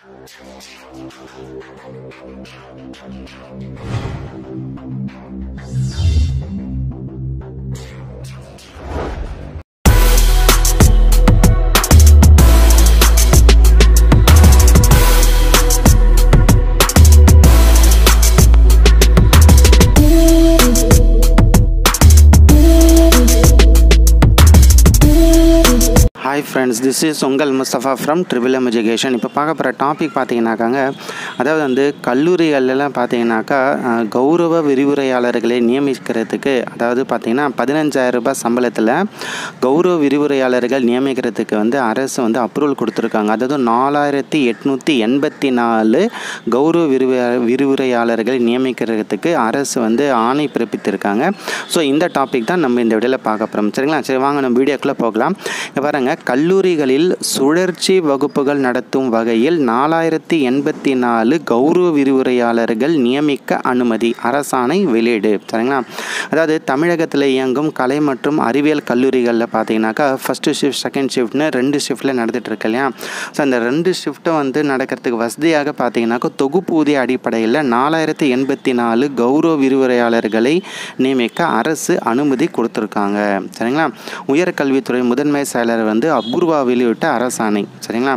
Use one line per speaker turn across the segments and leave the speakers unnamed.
hi friends this is உங்கள் Mustafa from triple M education இப்போ பார்க்க போகிற டாபிக் பார்த்தீங்கன்னாக்காங்க அதாவது வந்து கல்லூரிகள்லாம் பார்த்தீங்கன்னாக்கா அஹ், கௌரவ விரிவுரையாளர்களை நியமிக்கிறதுக்கு அதாவது பார்த்தீங்கன்னா பதினஞ்சாயிரம் ரூபாய் சம்பளத்தில் கௌரவ விரிவுரையாளர்கள் நியமிக்கிறதுக்கு வந்து அரசு வந்து அப்ரூவல் கொடுத்துருக்காங்க அதாவது நாலாயிரத்தி எட்நூற்றி எண்பத்தி நாலு கௌரவ விரிவு விரிவுரையாளர்களை நியமிக்கிறதுக்கு அரசு வந்து ஆணை பிறப்பித்திருக்காங்க ஸோ இந்த டாபிக் தான் நம்ம இந்த வீடியோவில் பார்க்க போகிறோம் சரிங்களா சரி வாங்க நம்ம வீடியோக்குள்ளே போகலாம் இங்க பாருங்க கல்லூரிகளில் சுழற்சி வகுப்புகள் நடத்தும் வகையில் நாலாயிரத்தி எண்பத்தி நாலு கௌரவ விரிவுரையாளர்கள் நியமிக்க அனுமதி அரசாணை வெளியீடு சரிங்களா அதாவது தமிழகத்தில் இயங்கும் கலை மற்றும் அறிவியல் கல்லூரிகளில் பார்த்தீங்கன்னாக்கா ஃபஸ்ட்டு ஷிஃப்ட் செகண்ட் ஷிஃப்ட்னு ரெண்டு ஷிஃப்ட்டில் நடந்துட்டு இருக்கு இல்லையா ஸோ அந்த ரெண்டு ஷிஃப்ட்டும் வந்து நடக்கிறதுக்கு வசதியாக பார்த்தீங்கன்னாக்கா தொகுப்பூதிய அடிப்படையில் நாலாயிரத்தி எண்பத்தி நாலு கௌரவ விரிவுரையாளர்களை நியமிக்க அரசு அனுமதி கொடுத்துருக்காங்க சரிங்களா உயர்கல்வித்துறை முதன்மை செயலர் வந்து அபூர்வா வெளியிட்ட அரசாணை சரிங்களா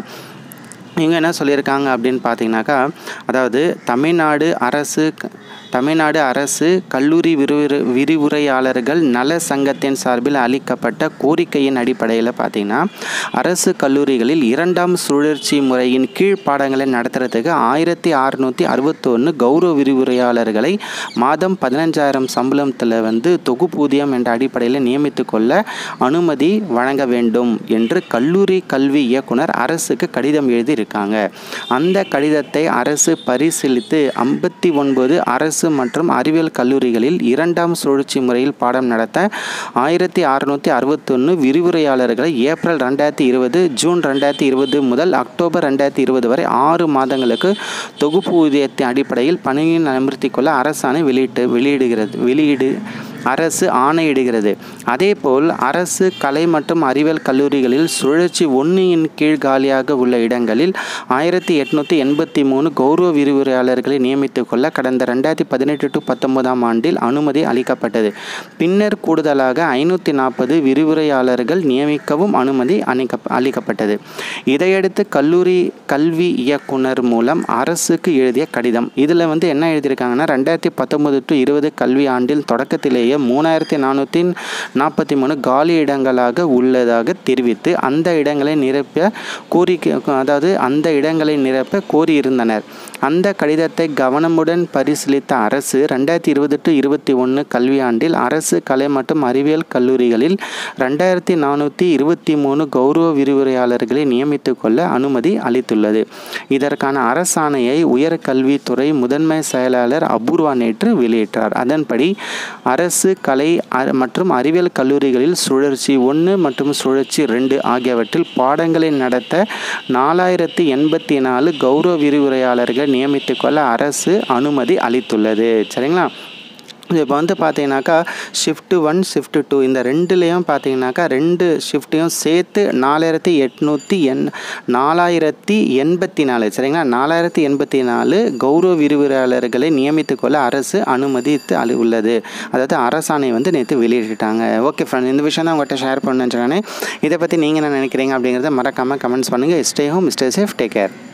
இவங்க என்ன சொல்லியிருக்காங்க அப்படின்னு பார்த்தீங்கன்னாக்கா அதாவது தமிழ்நாடு அரசு தமிழ்நாடு அரசு கல்லூரி விரிவுரை விரிவுரையாளர்கள் நல சங்கத்தின் சார்பில் அளிக்கப்பட்ட கோரிக்கையின் அடிப்படையில் பார்த்தீங்கன்னா அரசு கல்லூரிகளில் இரண்டாம் சுழற்சி முறையின் கீழ் பாடங்களை நடத்துறதுக்கு ஆயிரத்தி அறுநூற்றி அறுபத்தொன்று கௌரவ விரிவுரையாளர்களை மாதம் பதினஞ்சாயிரம் சம்பளத்தில் வந்து தொகுப்பூதியம் என்ற அடிப்படையில் நியமித்து கொள்ள அனுமதி வழங்க வேண்டும் என்று கல்லூரி கல்வி இயக்குனர் அரசுக்கு கடிதம் எழுதியிருக்காங்க அந்த கடிதத்தை அரசு பரிசீலித்து ஐம்பத்தி ஒன்பது அரசு மற்றும் அறிவியல் கல்லூரிகளில் இரண்டாம் சுழற்சி முறையில் பாடம் நடத்த ஆயிரத்தி அறுநூற்றி அறுபத்தொன்று விரிவுரையாளர்களை ஏப்ரல் ரெண்டாயிரத்தி இருபது ஜூன் ரெண்டாயிரத்தி இருபது முதல் அக்டோபர் ரெண்டாயிரத்தி இருபது வரை ஆறு மாதங்களுக்கு தொகுப்பு ஊதியத்தின் அடிப்படையில் பணியில் அமர்த்திக் கொள்ள அரசாணை வெளியிட்டு வெளியிடுகிறது வெளியீடு அரசு ஆணையிடுகிறது அதேபோல் அரசு கலை மற்றும் அறிவியல் கல்லூரிகளில் சுழற்சி ஒன்றியின் கீழ் காலியாக உள்ள இடங்களில் ஆயிரத்தி எட்நூற்றி எண்பத்தி மூணு கௌரவ விரிவுரையாளர்களை நியமித்துக் கொள்ள கடந்த ரெண்டாயிரத்தி பதினெட்டு டு பத்தொன்பதாம் ஆண்டில் அனுமதி அளிக்கப்பட்டது பின்னர் கூடுதலாக ஐநூற்றி நாற்பது விரிவுரையாளர்கள் நியமிக்கவும் அனுமதி அளிக்க அளிக்கப்பட்டது இதையடுத்து கல்லூரி கல்வி இயக்குனர் மூலம் அரசுக்கு எழுதிய கடிதம் இதில் வந்து என்ன எழுதியிருக்காங்கன்னா ரெண்டாயிரத்தி பத்தொன்பது டு இருபது கல்வி ஆண்டில் தொடக்கத்திலேயே மூணாயிரத்தி நானூற்றி நாற்பத்தி மூணு காலி இடங்களாக உள்ளதாக தெரிவித்து அந்த இடங்களை நிரப்ப கோரிக்கை அதாவது அந்த இடங்களை நிரப்ப கோரியிருந்தனர் அந்த கடிதத்தை கவனமுடன் பரிசீலித்த அரசு ரெண்டாயிரத்தி இருபது டு இருபத்தி ஒன்று கல்வியாண்டில் அரசு கலை மற்றும் அறிவியல் கல்லூரிகளில் ரெண்டாயிரத்தி நானூற்றி இருபத்தி மூணு கௌரவ விரிவுரையாளர்களை நியமித்துக் கொள்ள அனுமதி அளித்துள்ளது இதற்கான அரசாணையை உயர்கல்வித்துறை முதன்மை செயலாளர் அபூர்வா நேற்று வெளியிட்டார் அதன்படி அரசு கலை அ- மற்றும் அறிவியல் கல்லூரிகளில் சுழற்சி ஒன்று மற்றும் சுழற்சி ரெண்டு ஆகியவற்றில் பாடங்களை நடத்த நாலாயிரத்தி எண்பத்தி நாலு கௌரவ விரிவுரையாளர்கள் நியமித்துக் கொள்ள அரசு அனுமதி அளித்துள்ளது சரிங்களா இப்போ வந்து பார்த்தீங்கன்னாக்கா ஷிஃப்ட்டு ஒன் ஷிஃப்ட்டு டூ இந்த ரெண்டுலேயும் பார்த்தீங்கன்னாக்கா ரெண்டு ஷிஃப்ட்டையும் சேர்த்து நாலாயிரத்தி எட்நூற்றி எண் நாலாயிரத்தி எண்பத்தி நாலு சரிங்களா நாலாயிரத்தி எண்பத்தி நாலு கௌரவ விரிவுரையாளர்களை நியமித்துக் கொள்ள அரசு அனுமதித்து அளி உள்ளது அதாவது அரசாணை வந்து நேற்று வெளியிட்டாங்க ஓகே ஃப்ரெண்ட் இந்த விஷயம் தான் உங்கள்கிட்ட ஷேர் பண்ணுன்னு சொன்னேன் இதை பற்றி நீங்கள் என்ன நினைக்கிறீங்க அப்படிங்கிறத மறக்காமல் கமெண்ட்ஸ் பண்ணுங்கள் stay home stay safe take care